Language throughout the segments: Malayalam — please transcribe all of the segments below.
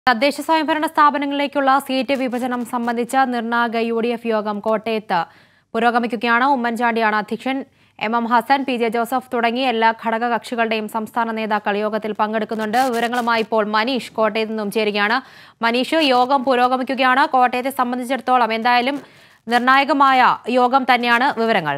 തദ്ദേശ സ്വയംഭരണ സ്ഥാപനങ്ങളിലേക്കുള്ള സീറ്റ് വിഭജനം സംബന്ധിച്ച നിർണായക യു ഡി എഫ് യോഗം കോട്ടയത്ത് പുരോഗമിക്കുകയാണ് ഉമ്മൻചാണ്ടിയാണ് അധ്യക്ഷൻ എം എം ഹസൻ പി ജെ ജോസഫ് തുടങ്ങി എല്ലാ ഘടകകക്ഷികളുടെയും സംസ്ഥാന നേതാക്കൾ യോഗത്തിൽ പങ്കെടുക്കുന്നുണ്ട് വിവരങ്ങളുമായി ഇപ്പോൾ മനീഷ് കോട്ടയത്ത് നിന്നും ചേരുകയാണ് മനീഷ് യോഗം പുരോഗമിക്കുകയാണ് കോട്ടയത്തെ സംബന്ധിച്ചിടത്തോളം എന്തായാലും നിർണായകമായ യോഗം തന്നെയാണ് വിവരങ്ങൾ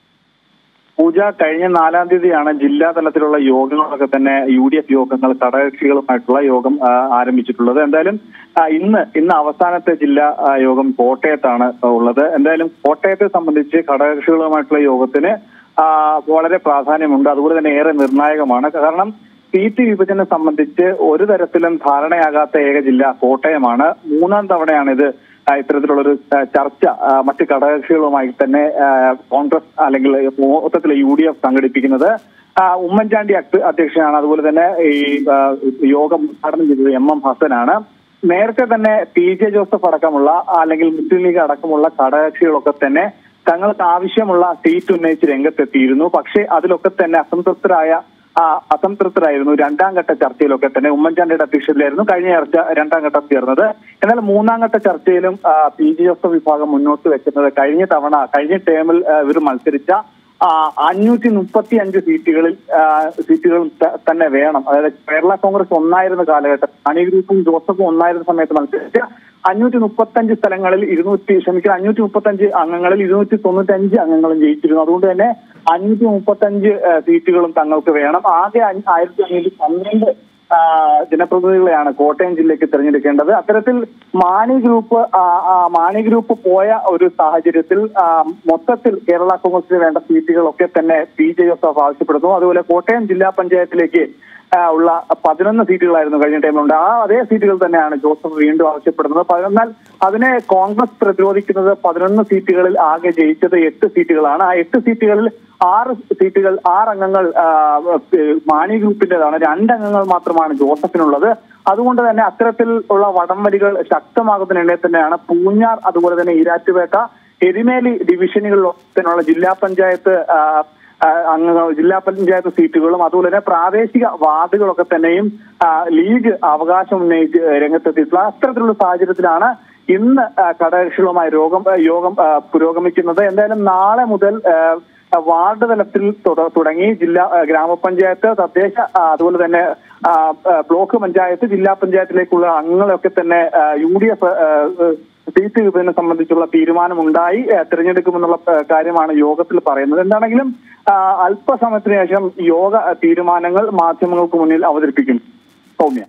പൂജ കഴിഞ്ഞ നാലാം തീയതിയാണ് ജില്ലാ തലത്തിലുള്ള യോഗങ്ങളൊക്കെ തന്നെ യു ഡി എഫ് യോഗങ്ങൾ ഘടകകക്ഷികളുമായിട്ടുള്ള യോഗം ആ, ആരംഭിച്ചിട്ടുള്ളത് എന്തായാലും ആ, ഇന്ന് ഇന്ന് അവസാനത്തെ ജില്ലാ ആ, യോഗം കോട്ടയത്താണ് ഉള്ളത് എന്തായാലും കോട്ടയത്തെ സംബന്ധിച്ച് ഘടകകക്ഷികളുമായിട്ടുള്ള യോഗത്തിന് ആ, വളരെ പ്രാധാന്യമുണ്ട് അതുപോലെ തന്നെ ഏറെ നിർണായകമാണ് കാരണം സീറ്റ് വിഭജനം സംബന്ധിച്ച് ഒരു തരത്തിലും ധാരണയാകാത്ത ഏക ജില്ല കോട്ടയമാണ് മൂന്നാം തവണയാണ് ഇത് ആ, ഇത്തരത്തിലുള്ളൊരു ആ, ചർച്ച ആ, മറ്റ് ഘടകകക്ഷികളുമായി തന്നെ ആ, കോൺഗ്രസ് അല്ലെങ്കിൽ മൊത്തത്തിൽ യു ഡി എഫ് സംഘടിപ്പിക്കുന്നത് ആ, ഉമ്മൻചാണ്ടി അധ്യ- അധ്യക്ഷനാണ് അതുപോലെ തന്നെ ഈ ആ, യോഗം ഉദ്ഘാടനം ചെയ്തത് എം എം ഹസനാണ് നേരത്തെ തന്നെ പി ജെ ജോസഫ് അടക്കമുള്ള അല്ലെങ്കിൽ മുസ്ലിം ലീഗ് അടക്കമുള്ള ഘടകകക്ഷികളൊക്കെ തന്നെ തങ്ങൾക്ക് ആവശ്യമുള്ള സീറ്റ് ഉന്നയിച്ച് രംഗത്തെത്തിയിരുന്നു പക്ഷേ അതിലൊക്കെ തന്നെ അസംതൃപ്തരായ ആ, അസംതൃപ്തരായിരുന്നു രണ്ടാം ഘട്ട ചർച്ചയിലൊക്കെ തന്നെ ഉമ്മൻചാണ്ടിയുടെ അധ്യക്ഷതയിലായിരുന്നു കഴിഞ്ഞ ചർച്ച രണ്ടാം ഘട്ടം ചേർന്നത് എന്നാൽ മൂന്നാം ഘട്ട ചർച്ചയിലും ആ, പി ജി ജോസഫ് വിഭാഗം മുന്നോട്ട് വെക്കുന്നത് കഴിഞ്ഞ തവണ കഴിഞ്ഞ ടേമിൽ ആ, ഇവർ മത്സരിച്ച അഞ്ഞൂറ്റി മുപ്പത്തി അഞ്ച് സീറ്റുകളിൽ ആ, സീറ്റുകൾ ത- തന്നെ വേണം അതായത് കേരള കോൺഗ്രസ് ഒന്നായിരുന്ന കാലഘട്ടം അണി ഗ്രൂപ്പും ജോസഫും ഒന്നായിരുന്ന സമയത്ത് മത്സരിച്ച അഞ്ഞൂറ്റി മുപ്പത്തഞ്ച് സ്ഥലങ്ങളിൽ ഇരുന്നൂറ്റി ക്ഷമിക്കുക അഞ്ഞൂറ്റി മുപ്പത്തഞ്ച് അംഗങ്ങളിൽ ഇരുന്നൂറ്റി തൊണ്ണൂറ്റി അഞ്ച് അംഗങ്ങളും ജയിച്ചിരുന്നു അതുകൊണ്ട് തന്നെ അഞ്ഞൂറ്റി മുപ്പത്തഞ്ച് ആ, സീറ്റുകളും തങ്ങൾക്ക് വേണം ആകെ അഞ്ഞ- ആയിരത്തി അഞ്ഞൂറ്റി പന്ത്രണ്ട് ആ, ജനപ്രതിനിധികളെയാണ് കോട്ടയം ജില്ലയ്ക്ക് തിരഞ്ഞെടുക്കേണ്ടത് അത്തരത്തിൽ മാണി ഗ്രൂപ്പ് ആ, ആ, മാണി ഗ്രൂപ്പ് പോയ ഒരു സാഹചര്യത്തിൽ ആ, മൊത്തത്തിൽ കേരള കോൺഗ്രസിന് വേണ്ട സീറ്റുകളൊക്കെ തന്നെ പി ജെ ജോസഫ് ആവശ്യപ്പെടുന്നു അതുപോലെ കോട്ടയം ജില്ലാ പഞ്ചായത്തിലേക്ക് ആ, ഉള്ള പതിനൊന്ന് സീറ്റുകളായിരുന്നു കഴിഞ്ഞ ടൈമിലുണ്ട് ആ അതേ സീറ്റുകൾ തന്നെയാണ് ജോസഫ് വീണ്ടും ആവശ്യപ്പെടുന്നത് പ- എന്നാൽ അതിനെ കോൺഗ്രസ് പ്രതിരോധിക്കുന്നത് പതിനൊന്ന് സീറ്റുകളിൽ ആകെ ജയിച്ചത് എട്ട് സീറ്റുകളാണ് ആ എട്ട് സീറ്റുകളിൽ ആറ് സീറ്റുകൾ ആറ് അംഗങ്ങൾ ആ, ഏഹ്, മാണി ഗ്രൂപ്പിന്റേതാണ് രണ്ടംഗങ്ങൾ മാത്രമാണ് ജോസഫിനുള്ളത് അതുകൊണ്ട് തന്നെ അത്തരത്തിൽ ഉള്ള വടംവലികൾ ശക്തമാകുന്നതിനിടെ തന്നെയാണ് പൂഞ്ഞാർ അതുപോലെ തന്നെ ഈരാറ്റുപേട്ട എരുമേലി ഡിവിഷനുകളിലുള്ള ജില്ലാ പഞ്ചായത്ത് ആ, ആ, അംഗങ്ങൾ ജില്ലാ പഞ്ചായത്ത് സീറ്റുകളും അതുപോലെ തന്നെ പ്രാദേശിക വാർഡുകളൊക്കെ തന്നെയും ആ, ലീഗ് അവകാശം ഉന്നയിച്ച് രംഗത്തെത്തിയിട്ടുള്ള അത്തരത്തിലുള്ള സാഹചര്യത്തിലാണ് ഇന്ന് ആ, ഘടകകക്ഷികളുമായി രോഗം ആ, യോഗം ആ, പുരോഗമിക്കുന്നത് എന്തായാലും നാളെ മുതൽ ആ, വാർഡ് തലത്തിൽ തുട- തുടങ്ങി ജില്ലാ ആ, ഗ്രാമപഞ്ചായത്ത് തദ്ദേശ ആ, അതുപോലെ തന്നെ ആ, ആ, ബ്ലോക്ക് പഞ്ചായത്ത് ജില്ലാ പഞ്ചായത്തിലേക്കുള്ള അംഗങ്ങളൊക്കെ തന്നെ യു ഡി എഫ് സീറ്റ് വിഭജനം സംബന്ധിച്ചുള്ള തീരുമാനമുണ്ടായി ആ, തിരഞ്ഞെടുക്കുമെന്നുള്ള ആ, കാര്യമാണ് യോഗത്തിൽ പറയുന്നത് എന്താണെങ്കിലും ആ, അല്പസമയത്തിന് ശേഷം യോഗ തീരുമാനങ്ങൾ മാധ്യമങ്ങൾക്ക് മുന്നിൽ അവതരിപ്പിക്കും സൗമ്യ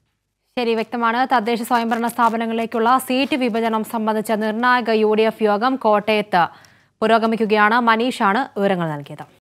ശരി വ്യക്തമാണ് തദ്ദേശ സ്വയംഭരണ സ്ഥാപനങ്ങളിലേക്കുള്ള സീറ്റ് വിഭജനം സംബന്ധിച്ച നിർണായക യു യോഗം കോട്ടയത്ത് പുരോഗമിക്കുകയാണ് മനീഷാണ് വിവരങ്ങൾ നൽകിയത്